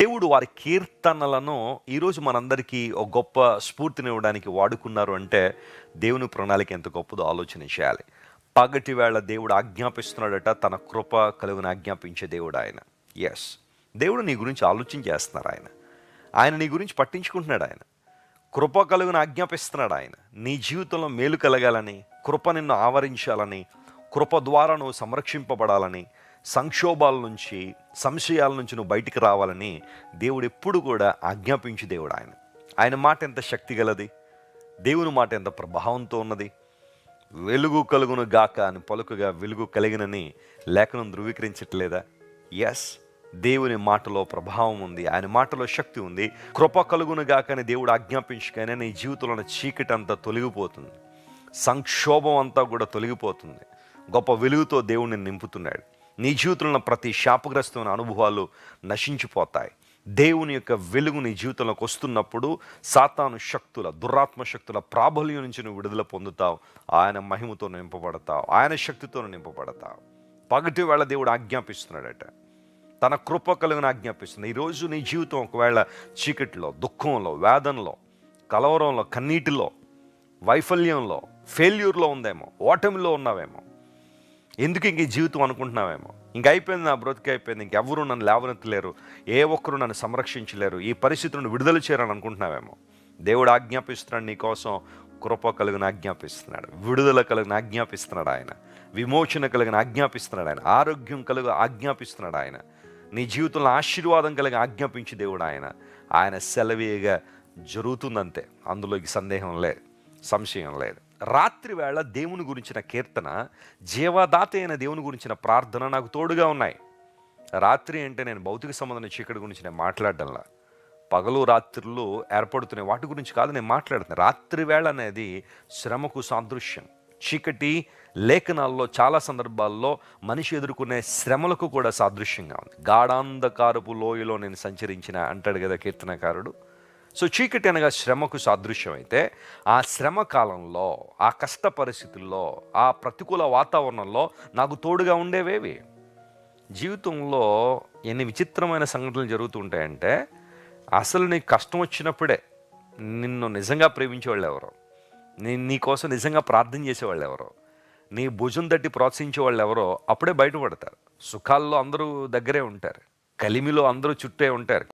దేవుడు వారి కీర్తనలను ఈరోజు మనందరికీ ఒక గొప్ప స్ఫూర్తినివ్వడానికి వాడుకున్నారు అంటే దేవుని ప్రణాళిక ఎంత గొప్పదో ఆలోచన చేయాలి పగటి వేళ దేవుడు ఆజ్ఞాపిస్తున్నాడట తన కృప కలుగుని ఆజ్ఞాపించే దేవుడు ఆయన ఎస్ దేవుడు నీ గురించి ఆలోచన చేస్తున్నారు ఆయన ఆయన నీ గురించి పట్టించుకుంటున్నాడు ఆయన కృప కలుగుని ఆజ్ఞాపిస్తున్నాడు ఆయన నీ జీవితంలో మేలు కలగాలని కృప నిన్ను ఆవరించాలని కృప ద్వారా నువ్వు సంరక్షింపబడాలని సంక్షోభాల నుంచి సంశయాల నుంచి నువ్వు బయటికి రావాలని దేవుడు ఎప్పుడు కూడా ఆజ్ఞాపించు దేవుడు ఆయన ఆయన మాట ఎంత శక్తి గలది దేవుని మాట ఎంత ప్రభావంతో ఉన్నది వెలుగు కలుగును గాక అని పలుకుగా వెలుగు కలిగినని లేఖనం ధృవీకరించట్లేదా ఎస్ దేవుని మాటలో ప్రభావం ఉంది ఆయన మాటలో శక్తి ఉంది కృప కలుగును గాక అని దేవుడు ఆజ్ఞాపించగానే నీ జీవితంలో ఉన్న చీకటి అంతా తొలగిపోతుంది సంక్షోభం అంతా కూడా తొలగిపోతుంది గొప్ప వెలుగుతో దేవుడిని నింపుతున్నాడు నీ జీవితంలో ఉన్న ప్రతి శాపగ్రస్తమైన అనుభవాలు నశించిపోతాయి దేవుని యొక్క వెలుగు నీ జీవితంలోకి వస్తున్నప్పుడు సాతాను శక్తుల దురాత్మ శక్తుల ప్రాబల్యం నుంచి నువ్వు విడుదల పొందుతావు ఆయన మహిమతో నింపబడతావు ఆయన శక్తితో నింపబడతావు పగటి వేళ దేవుడు ఆజ్ఞాపిస్తున్నాడట తన కృప కలిగిన ఆజ్ఞాపిస్తుంది ఈరోజు నీ జీవితం ఒకవేళ చీకటిలో దుఃఖంలో వేదనలో కలవరంలో కన్నీటిలో వైఫల్యంలో ఫెయిల్యూర్లో ఉందేమో ఓటమిలో ఉన్నావేమో ఎందుకు ఇంక ఈ జీవితం అనుకుంటున్నావేమో ఇంక అయిపోయింది నా బ్రతికి అయిపోయింది ఇంకెవ్వరూ నన్ను లేవనెత్తలేరు ఏ ఒక్కరు నన్ను సంరక్షించలేరు ఈ పరిస్థితి నుండి విడుదల చేయాలని అనుకుంటున్నావేమో దేవుడు ఆజ్ఞాపిస్తున్నాడు నీ కోసం కృప కలిగిన ఆజ్ఞాపిస్తున్నాడు విడుదల కలిగిన ఆజ్ఞాపిస్తున్నాడు ఆయన విమోచన కలిగిన ఆజ్ఞాపిస్తున్నాడు ఆయన ఆరోగ్యం కలిగి ఆజ్ఞాపిస్తున్నాడు ఆయన నీ జీవితంలో ఆశీర్వాదం కలిగి ఆజ్ఞాపించి దేవుడు ఆయన ఆయన సెలవీగా జరుగుతుందంతే అందులో ఈ సందేహం లేదు సంశయం లేదు రాత్రి వేళ దేవుని గురించిన కీర్తన జీవదాత అయిన దేవుని గురించిన ప్రార్థన నాకు తోడుగా ఉన్నాయి రాత్రి అంటే నేను భౌతిక సంబంధం చీకటి గురించి నేను మాట్లాడడంలా పగలు రాత్రులు ఏర్పడుతున్నాయి వాటి గురించి కాదు నేను మాట్లాడుతున్నాను రాత్రి వేళ అనేది శ్రమకు సాదృశ్యం చీకటి లేఖనాల్లో చాలా సందర్భాల్లో మనిషి ఎదుర్కొనే శ్రమలకు కూడా సాదృశ్యంగా ఉంది గాఢాంధకారపు లోయలో నేను సంచరించిన అంటాడు కదా కీర్తనకారుడు సో చీకటి అనగా శ్రమకు సాదృశ్యం అయితే ఆ శ్రమ కాలంలో ఆ కష్ట పరిస్థితుల్లో ఆ ప్రతికూల వాతావరణంలో నాకు తోడుగా ఉండేవేవి జీవితంలో ఎన్ని విచిత్రమైన సంఘటనలు జరుగుతుంటాయంటే అసలు నీకు కష్టం వచ్చినప్పుడే నిన్ను నిజంగా ప్రేమించేవాళ్ళు ఎవరో నీ నీకోసం నిజంగా ప్రార్థన చేసేవాళ్ళు ఎవరో నీ భుజం తట్టి ప్రోత్సహించే వాళ్ళు ఎవరో అప్పుడే బయటపడతారు సుఖాల్లో అందరూ దగ్గరే ఉంటారు కలిమిలో అందరూ చుట్టే ఉంటారు